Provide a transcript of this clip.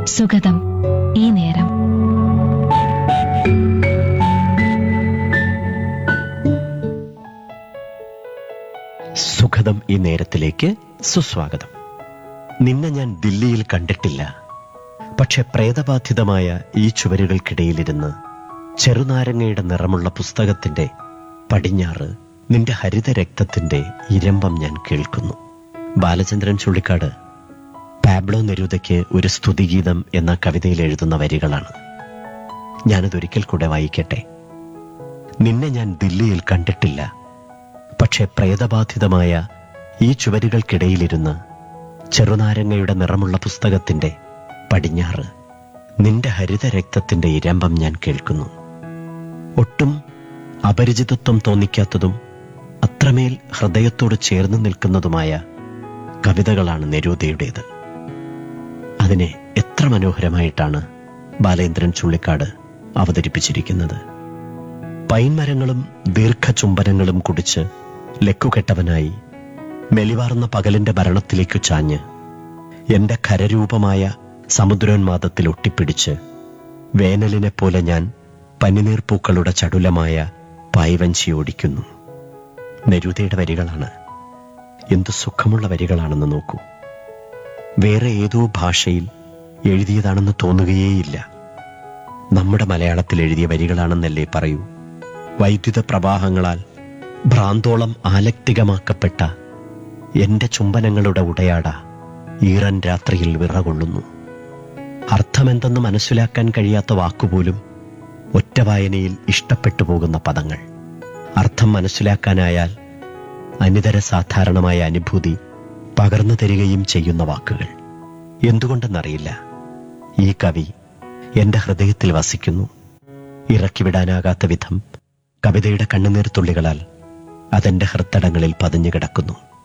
സുഗതം ഈ നേരം സുഖദം ഈ നേരത്തിലേക്ക് സുസ്വാഗതം നിന്നെ ഞാൻ ദില്ലിയിൽ കണ്ടിട്ടില്ല പക്ഷെ പ്രേതബാധിതമായ ഈ ചുവരുകൾക്കിടയിലിരുന്ന് ചെറുനാരങ്ങയുടെ നിറമുള്ള പുസ്തകത്തിന്റെ പടിഞ്ഞാറ് നിന്റെ ഹരിത രക്തത്തിന്റെ ഇരമ്പം ഞാൻ കേൾക്കുന്നു ബാലചന്ദ്രൻ ചുള്ളിക്കാട് പാബ്ലോ നെരൂദയ്ക്ക് ഒരു സ്തുതിഗീതം എന്ന കവിതയിൽ എഴുതുന്ന വരികളാണ് ഞാനതൊരിക്കൽ കൂടെ വായിക്കട്ടെ നിന്നെ ഞാൻ ദില്ലിയിൽ കണ്ടിട്ടില്ല പക്ഷെ പ്രേതബാധിതമായ ഈ ചുവരുകൾക്കിടയിലിരുന്ന് ചെറുനാരങ്ങയുടെ നിറമുള്ള പുസ്തകത്തിന്റെ പടിഞ്ഞാറ് നിന്റെ ഹരിത രക്തത്തിന്റെ ഇരമ്പം ഞാൻ കേൾക്കുന്നു ഒട്ടും അപരിചിതത്വം തോന്നിക്കാത്തതും അത്രമേൽ ഹൃദയത്തോട് ചേർന്ന് നിൽക്കുന്നതുമായ കവിതകളാണ് നെരൂദയുടേത് അതിനെ എത്ര മനോഹരമായിട്ടാണ് ബാലേന്ദ്രൻ ചുള്ളിക്കാട് അവതരിപ്പിച്ചിരിക്കുന്നത് പൈൻമരങ്ങളും ദീർഘചുംബനങ്ങളും കുടിച്ച് ലക്കുകെട്ടവനായി മെലിവാർന്ന പകലിന്റെ ഭരണത്തിലേക്കു ചാഞ്ഞ് എന്റെ ഖരരൂപമായ സമുദ്രോന്മാദത്തിൽ ഒട്ടിപ്പിടിച്ച് വേനലിനെ പോലെ ഞാൻ പനിനീർപ്പൂക്കളുടെ ചടുലമായ പായ്വഞ്ചി ഓടിക്കുന്നു നെരുതയുടെ വരികളാണ് എന്തു സുഖമുള്ള വരികളാണെന്ന് നോക്കൂ വേറെ ഏതോ ഭാഷയിൽ എഴുതിയതാണെന്ന് തോന്നുകയേയില്ല നമ്മുടെ മലയാളത്തിൽ എഴുതിയ വരികളാണെന്നല്ലേ പറയൂ വൈദ്യുത പ്രവാഹങ്ങളാൽ ഭ്രാന്തോളം ആലക്തികമാക്കപ്പെട്ട എന്റെ ചുംബനങ്ങളുടെ ഉടയാട ഈറൻ രാത്രിയിൽ വിറകൊള്ളുന്നു അർത്ഥമെന്തെന്ന് മനസ്സിലാക്കാൻ കഴിയാത്ത വാക്കുപോലും ഒറ്റ വായനയിൽ ഇഷ്ടപ്പെട്ടു പോകുന്ന പദങ്ങൾ അർത്ഥം മനസ്സിലാക്കാനായാൽ അനിതര സാധാരണമായ അനുഭൂതി പകർന്നു തരികയും ചെയ്യുന്ന വാക്കുകൾ എന്തുകൊണ്ടെന്നറിയില്ല ഈ കവി എന്റെ ഹൃദയത്തിൽ വസിക്കുന്നു ഇറക്കിവിടാനാകാത്ത വിധം കവിതയുടെ കണ്ണുനീർ തുള്ളികളാൽ അതെന്റെ ഹൃത്തടങ്ങളിൽ പതിഞ്ഞു കിടക്കുന്നു